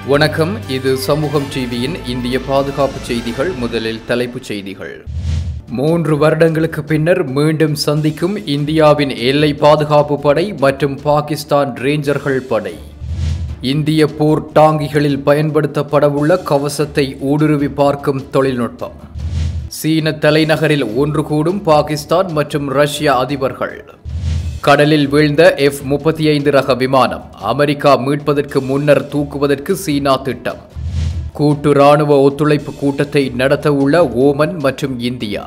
வணக்கம் இது சமூகம் டிவியின் இந்திய பாதுகாப்பு செய்திகள் முதலில் தலைப்புச் செய்திகள் மூன்று வருடங்களுக்கு பின்னர் மீண்டும் சந்திக்கும் இந்தியாவின் எல்லை பாதுகாப்பு படை மற்றும் பாகிஸ்தான் ரேஞ்சர்கள் படை இந்திய போர் டாங்கிகளில் பயன்படுத்தப்படவுள்ள கவசத்தை ஊடுருவி பார்க்கும் தொழில்நுட்பம் சீன தலைநகரில் ஒன்று கூடும் பாகிஸ்தான் மற்றும் ரஷ்ய அதிபர்கள் கடலில் வீழ்ந்த எஃப் முப்பத்தி ஐந்து ரக விமானம் அமெரிக்கா மீட்பதற்கு முன்னர் தூக்குவதற்கு சீனா திட்டம் கூட்டு ராணுவ ஒத்துழைப்பு கூட்டத்தை நடத்த உள்ள ஓமன் மற்றும் இந்தியா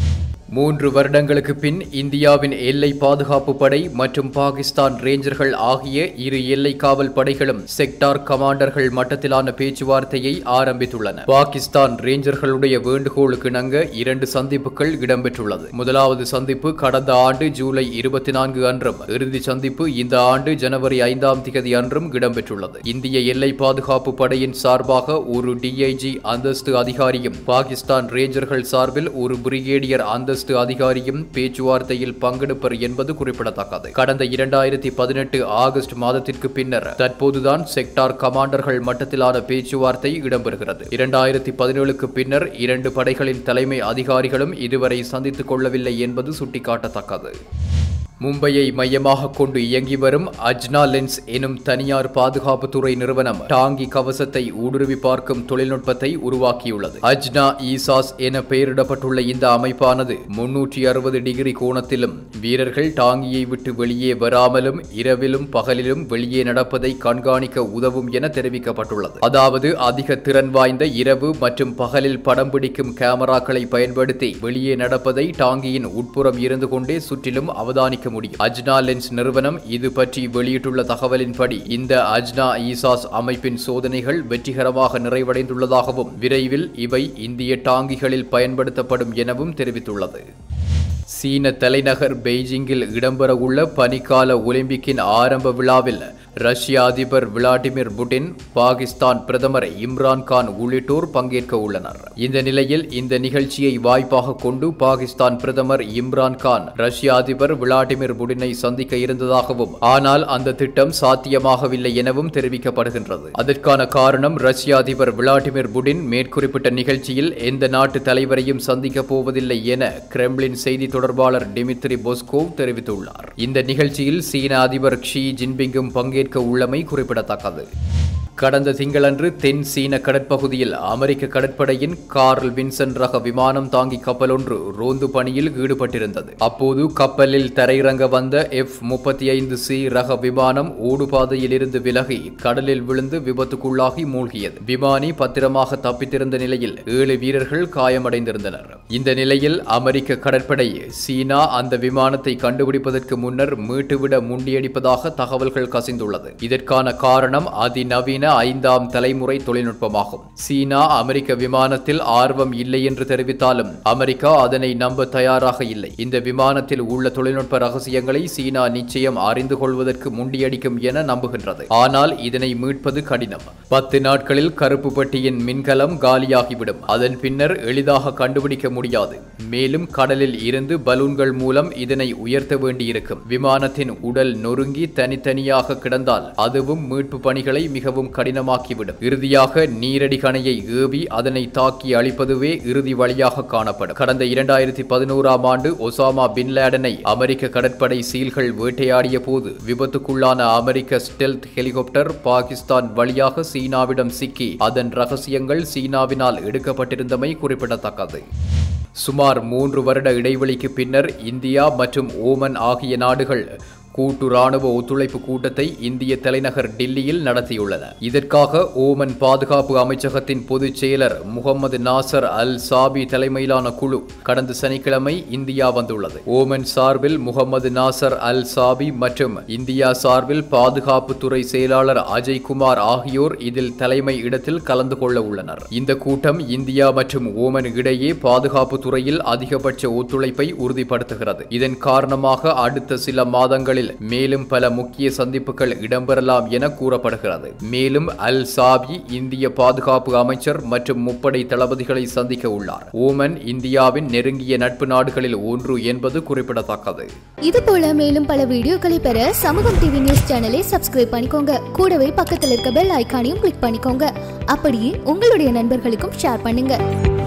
மூன்று வருடங்களுக்கு பின் இந்தியாவின் எல்லை பாதுகாப்பு படை மற்றும் பாகிஸ்தான் ரேஞ்சர்கள் ஆகிய இரு எல்லை காவல் படைகளும் செக்டார் கமாண்டர்கள் மட்டத்திலான பேச்சுவார்த்தையை ஆரம்பித்துள்ளன பாகிஸ்தான் ரேஞ்சர்களுடைய வேண்டுகோளுக்கு இணங்க இரண்டு சந்திப்புகள் இடம்பெற்றுள்ளது முதலாவது சந்திப்பு கடந்த ஆண்டு ஜூலை இருபத்தி நான்கு அன்றும் இறுதி சந்திப்பு இந்த ஆண்டு ஜனவரி ஐந்தாம் திகதி அன்றும் இடம்பெற்றுள்ளது இந்திய எல்லை பாதுகாப்பு படையின் சார்பாக ஒரு டிஐஜி அந்தஸ்து அதிகாரியும் பாகிஸ்தான் ரேஞ்சர்கள் சார்பில் ஒரு பிரிகேடியர் அந்தஸ்து அதிகாரியும் பேச்சுவார்த்தையில் பங்கெடுப்பர் என்பது குறிப்பிடத்தக்கது கடந்த இரண்டாயிரத்தி பதினெட்டு ஆகஸ்ட் மாதத்திற்கு பின்னர் தற்போதுதான் செக்டார் கமாண்டர்கள் மட்டத்திலான பேச்சுவார்த்தை இடம்பெறுகிறது இரண்டாயிரத்தி பதினேழுக்கு பின்னர் இரண்டு படைகளின் தலைமை அதிகாரிகளும் இதுவரை சந்தித்துக் கொள்ளவில்லை என்பது சுட்டிக்காட்டத்தக்கது மும்பையை மையமாக கொண்டு இயங்கி வரும் அஜ்னா லென்ஸ் எனும் தனியார் பாதுகாப்புத்துறை நிறுவனம் டாங்கி கவசத்தை ஊடுருவி பார்க்கும் தொழில்நுட்பத்தை உருவாக்கியுள்ளது அஜ்னா ஈசாஸ் என பெயரிடப்பட்டுள்ள இந்த அமைப்பானது முன்னூற்றி அறுபது டிகிரி கோணத்திலும் வீரர்கள் டாங்கியை விட்டு வெளியே வராமலும் இரவிலும் பகலிலும் வெளியே நடப்பதை கண்காணிக்க உதவும் என தெரிவிக்கப்பட்டுள்ளது அதாவது அதிக திறன் வாய்ந்த இரவு மற்றும் பகலில் படம் பிடிக்கும் கேமராக்களை பயன்படுத்தி வெளியே நடப்பதை டாங்கியின் உட்புறம் இருந்து கொண்டே சுற்றிலும் அவதானிக்க முடியும் அஜ்னா லென்ஸ் நிறுவனம் இது பற்றி வெளியிட்டுள்ள தகவலின்படி இந்த அஜ்னா ஈசாஸ் அமைப்பின் சோதனைகள் வெற்றிகரமாக நிறைவடைந்துள்ளதாகவும் விரைவில் இவை இந்திய டாங்கிகளில் பயன்படுத்தப்படும் எனவும் தெரிவித்துள்ளது சீன தலைநகர் பெய்ஜிங்கில் இடம்பெறவுள்ள பனிக்கால ஒலிம்பிக்கின் ஆரம்ப விழாவில் ரஷ்ய அதிபர் விளாடிமிர் புட்டின் பாகிஸ்தான் பிரதமர் இம்ரான் கான் உள்ளிட்டோர் பங்கேற்க உள்ளனர் இந்த நிலையில் இந்த நிகழ்ச்சியை வாய்ப்பாக கொண்டு பாகிஸ்தான் பிரதமர் இம்ரான் கான் ரஷ்ய அதிபர் விளாடிமிர் புட்டினை சந்திக்க இருந்ததாகவும் ஆனால் அந்த திட்டம் சாத்தியமாகவில்லை எனவும் தெரிவிக்கப்படுகின்றது அதற்கான காரணம் ரஷ்ய அதிபர் விளாடிமிர் புட்டின் மேற்குறிப்பிட்ட நிகழ்ச்சியில் எந்த நாட்டு தலைவரையும் சந்திக்கப் போவதில்லை என கிரெம்லின் செய்தி தொடர்பாளர் டிமித்ரி பொஸ்கோவ் தெரிவித்துள்ளார் இந்த நிகழ்ச்சியில் சீன அதிபர் ஷி ஜின்பிங்கும் பங்கேற்க உள்ளமை குறிப்பிடத்தக்கது கடந்த திங்களன்று தென் சீன கடற்பகுதியில் அமெரிக்க கடற்படையின் கார்ல் வின்சன் ரக விமானம் தாங்கி கப்பல் ஒன்று ரோந்து பணியில் ஈடுபட்டிருந்தது அப்போது கப்பலில் தரையிறங்க வந்த எஃப் முப்பத்தி ஐந்து சி ரக விமானம் ஓடுபாதையில் இருந்து விலகி கடலில் விழுந்து விபத்துக்குள்ளாகி மூழ்கியது விமானி பத்திரமாக தப்பித்திருந்த நிலையில் ஏழு வீரர்கள் காயமடைந்திருந்தனர் இந்த நிலையில் அமெரிக்க கடற்படை சீனா அந்த விமானத்தை கண்டுபிடிப்பதற்கு முன்னர் மீட்டுவிட முண்டியடிப்பதாக தகவல்கள் கசிந்துள்ளது இதற்கான காரணம் அதிநவீன ஐந்தாம் தலைமுறை தொழில்நுட்பமாகும் சீனா அமெரிக்க விமானத்தில் ஆர்வம் இல்லை என்று தெரிவித்தாலும் அமெரிக்கா அதனை நம்ப தயாராக இல்லை இந்த விமானத்தில் உள்ள தொழில்நுட்ப ரகசியங்களை சீனா நிச்சயம் அறிந்து கொள்வதற்கு முண்டியடிக்கும் என நம்புகின்றது ஆனால் இதனை மீட்பது கடினம் பத்து நாட்களில் கருப்பு பெட்டியின் மின்கலம் காலியாகிவிடும் அதன் பின்னர் எளிதாக கண்டுபிடிக்க முடியாது மேலும் கடலில் இருந்து பலூன்கள் மூலம் இதனை உயர்த்த வேண்டியிருக்கும் விமானத்தின் உடல் நொறுங்கி தனித்தனியாக கிடந்தால் அதுவும் மீட்பு பணிகளை மிகவும் கடினமாக்கிவிடும் இறுதியாக நீரடி கணையை ஏவி அதனை தாக்கி அழிப்பதுவே இறுதி வழியாக காணப்படும் கடந்த இரண்டாயிரத்தி பதினோராம் ஆண்டு ஒசாமா பின் லேடனை அமெரிக்க கடற்படை சீல்கள் வேட்டையாடிய போது விபத்துக்குள்ளான அமெரிக்க ஸ்டெல்த் ஹெலிகாப்டர் பாகிஸ்தான் வழியாக சீனாவிடம் சிக்கி அதன் ரகசியங்கள் சீனாவினால் எடுக்கப்பட்டிருந்தமை குறிப்பிடத்தக்கது சுமார் மூன்று வருட இடைவெளிக்கு பின்னர் இந்தியா மற்றும் ஓமன் ஆகிய நாடுகள் கூட்டு ராணுவ ஒத்துழைப்பு கூட்டத்தை இந்திய தலைநகர் டில்லியில் நடத்தியுள்ளன இதற்காக ஓமன் பாதுகாப்பு அமைச்சகத்தின் பொதுச் செயலர் முகமது நாசர் அல் சாபி தலைமையிலான குழு கடந்த சனிக்கிழமை இந்தியா வந்துள்ளது ஓமன் சார்பில் முகமது நாசர் அல் சாபி மற்றும் இந்தியா சார்பில் பாதுகாப்புத்துறை செயலாளர் அஜய் குமார் ஆகியோர் இதில் தலைமை இடத்தில் கலந்து கொள்ள உள்ளனர் இந்த கூட்டம் இந்தியா மற்றும் ஓமன் இடையே பாதுகாப்பு துறையில் அதிகபட்ச ஒத்துழைப்பை உறுதிப்படுத்துகிறது இதன் காரணமாக அடுத்த சில மாதங்களில் விரைவில் மேலும் பல முக்கிய சந்திப்புகள் இடம்பெறலாம் என கூறப்படுகிறது மேலும் அல் சாபி இந்திய பாதுகாப்பு அமைச்சர் மற்றும் முப்படை தளபதிகளை சந்திக்க உள்ளார் ஓமன் இந்தியாவின் நெருங்கிய நட்பு நாடுகளில் ஒன்று என்பது குறிப்பிடத்தக்கது இது போல மேலும் பல வீடியோக்களை பெற சமூகம் டிவி நியூஸ் சேனலை சப்ஸ்கிரைப் பண்ணிக்கோங்க கூடவே பக்கத்தில் இருக்க பெல் ஐகானையும் கிளிக் பண்ணிக்கோங்க அப்படியே உங்களுடைய நண்பர்களுக்கும் ஷேர் பண்ணுங்க